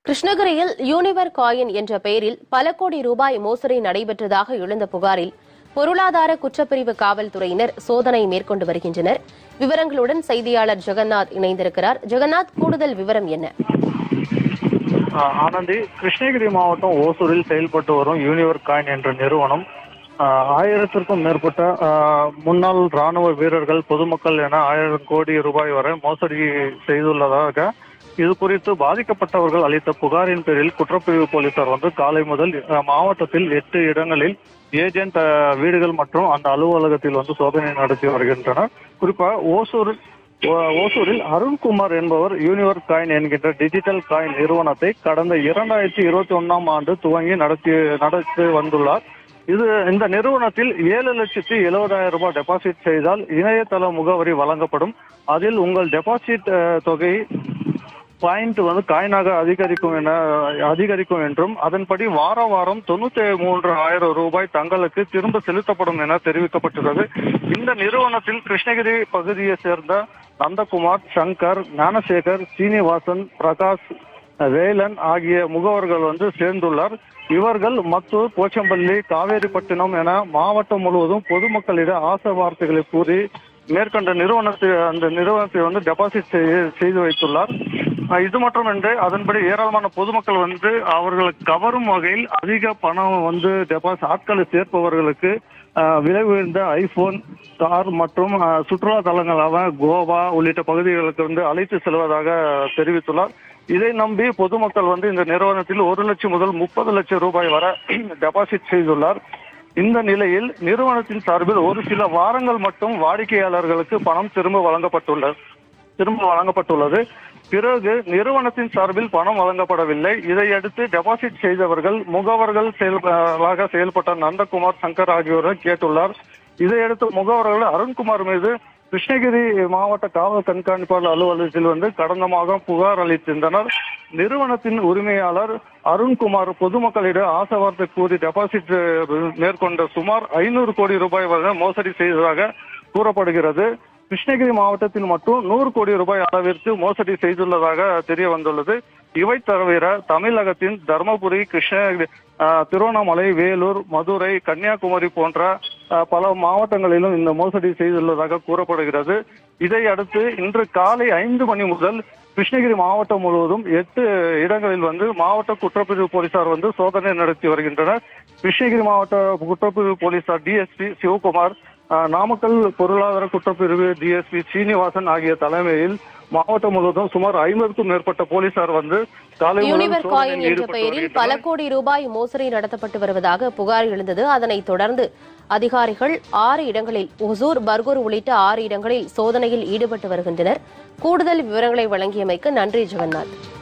கிருஷ்ணகிரியில் யூனிவர் காயின் என்ற பெயரில் பல கோடி ரூபாய் மோசடி நடைபெற்றதாக எழுந்த புகாரில் பொருளாதார குற்றப்பிரிவு காவல்துறையினர் சோதனை மேற்கொண்டு வருகின்றனர் விவரங்களுடன் செய்தியாளர் ஜெகநாத் இணைந்திருக்கிறார் ஜெகநாத் கூடுதல் விவரம் என்ன ஆஹ் ஆனந்தி கிருஷ்ணகிரி மாவட்டம் ஓசூரில் செயல்பட்டு வரும் யூனிவர் காயின் என்ற நிறுவனம் ஆஹ் ஆயிரத்திற்கும் மேற்பட்ட ஆஹ் முன்னாள் ராணுவ வீரர்கள் பொதுமக்கள் என ஆயிரம் கோடி ரூபாய் வரை மோசடி செய்துள்ளதாக இது குறித்து பாதிக்கப்பட்டவர்கள் அளித்த புகாரின் பேரில் குற்றப்பிரிவு போலீசார் வந்து காலை முதல் ஆஹ் மாவட்டத்தில் எட்டு இடங்களில் ஏஜென்ட் ஆஹ் வீடுகள் மற்றும் அந்த அலுவலகத்தில் வந்து சோதனை நடத்தி வருகின்றனர் குறிப்பா ஓசூர் ஓ- ஓசூரில் அருண்குமார் என்பவர் யூனிவர் காயின் என்கின்ற டிஜிட்டல் காயின் நிறுவனத்தை கடந்த இரண்டாயிரத்தி இருபத்தி ஒன்னாம் ஆண்டு துவங்கி நடத்தி நடத்தி வந்துள்ளார் இது இந்த நிறுவனத்தில் ஏழு லட்சத்தி எழுபதாயிரம் ரூபாய் டெபாசிட் செய்தால் இணையதள முகவரி வழங்கப்படும் அதில் உங்கள் டெபாசிட் அஹ், தொகை பாயிண்ட் வந்து காயினாக அதிகரிக்கும் என அதிகரிக்கும் என்றும் அதன்படி வார வாரம் தொண்ணூத்தி மூன்று ஆயிரம் ரூபாய் தங்களுக்கு திரும்ப செலுத்தப்படும் என தெரிவிக்கப்பட்டுள்ளது இந்த நிறுவனத்தில் கிருஷ்ணகிரி பகுதியை சேர்ந்த நந்தகுமார் சங்கர் ஞானசேகர் சீனிவாசன் பிரகாஷ் வேலன் ஆகிய முகவர்கள் வந்து சேர்ந்துள்ளார் இவர்கள் மத்தூர் போச்சம்பள்ளி காவேரிப்பட்டினம் என மாவட்டம் முழுவதும் பொதுமக்களிடம் ஆசை வார்த்தைகளை கூறி மேற்கண்ட நிறுவனத்தை அந்த நிறுவனத்தை வந்து டெபாசிட் செய்து- செய்து வைத்துள்ளார் அஹ் இது மட்டுமின்றி அதன்படி ஏராளமான பொதுமக்கள் வந்து அவர்களுக்கு கவரும் வகையில் அதிக பணம் வந்து டெபாசிட் ஆட்களை சேர்ப்பவர்களுக்கு அஹ், விலை உயர்ந்த ஐபோன் கார் மற்றும் அஹ், சுற்றுலா தலங்களான கோவா உள்ளிட்ட பகுதிகளுக்கு வந்து அழைத்து செல்வதாக தெரிவித்துள்ளார் இதை நம்பி பொதுமக்கள் வந்து இந்த நிறுவனத்தில் ஒரு லட்சம் முதல் முப்பது லட்சம் ரூபாய் வரை டெபாசிட் செய்துள்ளார் இந்த நிலையில் நிறுவனத்தின் சார்பில் ஒரு சில வாரங்கள் மட்டும் வாடிக்கையாளர்களுக்கு பணம் திரும்ப வழங்கப்பட்டுள்ளது திரும்ப வழங்கப்பட்டுள்ளது பிறகு நிறுவனத்தின் சார்பில் பணம் வழங்கப்படவில்லை இதையடுத்து டெபாசிட் செய்தவர்கள் முகவர்கள் செயல்பாக செயல்பட்ட நந்தகுமார் சங்கர் ஆகியோரை கேட்டுள்ளார் இதையடுத்து முகவர்கள் அருண்குமார் மீது கிருஷ்ணகிரி மாவட்ட காவல் கண்காணிப்பாளர் அலுவலகத்தில் வந்து கடந்த மாதம் புகார் அளித்திருந்தனர் நிறுவனத்தின் உரிமையாளர் அருண்குமார் பொதுமக்களிடம் ஆசவார்த்தை கூறி டெபாசிட் மேற்கொண்ட சுமார் ஐநூறு கோடி ரூபாய் வரை மோசடி செய்ததாக கூறப்படுகிறது கிருஷ்ணகிரி மாவட்டத்தில் மட்டும் நூறு கோடி ரூபாய் அளவிற்கு மோசடி செய்துள்ளதாக தெரிய வந்துள்ளது இவை தவிர தமிழகத்தின் தர்மபுரி கிருஷ்ணகிரி ஆஹ், திருவண்ணாமலை வேலூர் மதுரை கன்னியாகுமரி போன்ற ஆஹ், பல மாவட்டங்களிலும் இந்த மோசடி செய்துள்ளதாக கூறப்படுகிறது இதை அடுத்து இன்று காலை ஐந்து மணி முதல் கிருஷ்ணகிரி மாவட்டம் முழுவதும் எட்டு இடங்களில் வந்து மாவட்ட குற்றப்பிரிவு போலீசார் வந்து சோதனை நடத்தி வருகின்றனர் கிருஷ்ணகிரி மாவட்ட குற்றப்பிரிவு போலீசார் டிஎஸ்பி சிவகுமார் ஆஹ், நாமக்கல் பொருளாதார குற்றப்பிரிவு டிஎஸ்பி சீனிவாசன் ஆகிய தலைமையில் மாவட்டம் முழுவதும் சுமார் ஐம்பதுக்கும் மேற்பட்ட போலீசார் வந்து காலை முதல் யூனிவர் காயின் சோதனையில் என்ற ஈடுபட்டு பெயரில் பல வருகின்றனர். கோடி ரூபாய் மோசடி நடத்தப்பட்டு வருவதாக புகார் எழுந்தது அதனைத் தொடர்ந்து அதிகாரிகள் ஆறு இடங்களில் ஒசூர் பர்கூர் உள்ளிட்ட ஆறு இடங்களில் சோதனையில் ஈடுபட்டு வருகின்றனர் கூடுதல் விவரங்களை வழங்கியமைக்கு நன்றி ஜெகநாத்